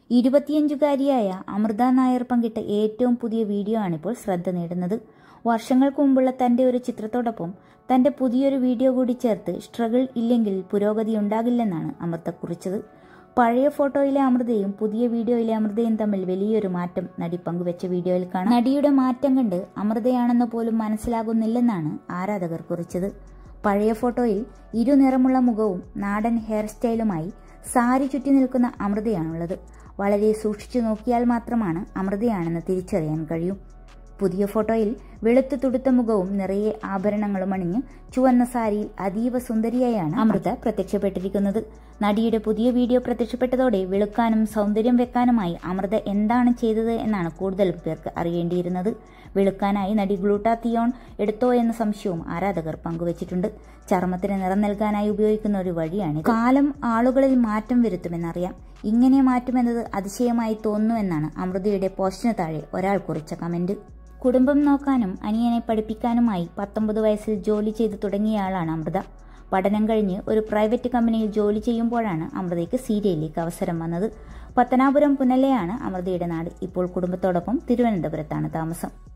ഇരുപത്തിയഞ്ചുകാരിയായ അമൃത നായർ പങ്കിട്ട ഏറ്റവും പുതിയ വീഡിയോ ആണിപ്പോൾ ശ്രദ്ധ നേടുന്നത് വർഷങ്ങൾക്ക് മുമ്പുള്ള തന്റെ ഒരു ചിത്രത്തോടൊപ്പം തന്റെ പുതിയൊരു വീഡിയോ കൂടി ചേർത്ത് സ്ട്രഗിൾ ഇല്ലെങ്കിൽ പുരോഗതി ഉണ്ടാകില്ലെന്നാണ് അമൃത കുറിച്ചത് പഴയ ഫോട്ടോയിലെ അമൃതയും പുതിയ വീഡിയോയിലെ അമൃതയും തമ്മിൽ വലിയൊരു മാറ്റം നടി പങ്കുവെച്ച വീഡിയോയിൽ കാണാം നടിയുടെ മാറ്റം കണ്ട് അമൃതയാണെന്ന് പോലും മനസ്സിലാകുന്നില്ലെന്നാണ് ആരാധകർ കുറിച്ചത് പഴയ ഫോട്ടോയിൽ ഇരുനിറമുള്ള മുഖവും നാടൻ ഹെയർ സ്റ്റൈലുമായി സാരി ചുറ്റി നിൽക്കുന്ന അമൃതയാണുള്ളത് വളരെ സൂക്ഷിച്ചു നോക്കിയാൽ മാത്രമാണ് അമൃതയാണെന്ന് തിരിച്ചറിയാൻ കഴിയൂ പുതിയ ഫോട്ടോയിൽ വെളുത്തു തുടുത്ത മുഖവും നിറയെ ആഭരണങ്ങളും അണിഞ്ഞ് ചുവന്ന സാരിയിൽ അതീവ സുന്ദരിയായാണ് അമൃത പ്രത്യക്ഷപ്പെട്ടിരിക്കുന്നത് നടിയുടെ പുതിയ വീഡിയോ പ്രത്യക്ഷപ്പെട്ടതോടെ വെളുക്കാനും സൗന്ദര്യം വെക്കാനുമായി അമൃത എന്താണ് ചെയ്തത് എന്നാണ് കൂടുതൽ പേർക്ക് അറിയേണ്ടിയിരുന്നത് വെളുക്കാനായി നടി ഗ്ലൂട്ടാത്തിയോൺ എടുത്തോ എന്ന സംശയവും ആരാധകർ പങ്കുവച്ചിട്ടുണ്ട് ചർമ്മത്തിന് നിറം നൽകാനായി ഉപയോഗിക്കുന്ന ഒരു വഴിയാണ് കാലം ആളുകളിൽ മാറ്റം വരുത്തുമെന്നറിയാം ഇങ്ങനെ മാറ്റുമെന്നത് അതിശയമായി തോന്നുന്നുവെന്നാണ് അമൃതയുടെ പോസ്റ്റിന് താഴെ ഒരാൾ കുറിച്ച കമന്റ് കുടുംബം നോക്കാനും അനിയനെ പഠിപ്പിക്കാനുമായി പത്തൊമ്പത് വയസ്സിൽ ജോലി ചെയ്തു തുടങ്ങിയയാളാണ് അമൃത പഠനം കഴിഞ്ഞ് ഒരു പ്രൈവറ്റ് കമ്പനിയിൽ ജോലി ചെയ്യുമ്പോഴാണ് അമൃതയ്ക്ക് സീരിയലിലേക്ക് അവസരം വന്നത് പത്തനാപുരം പുനലയാണ് അമൃതയുടെ നാട് ഇപ്പോൾ കുടുംബത്തോടൊപ്പം തിരുവനന്തപുരത്താണ് താമസം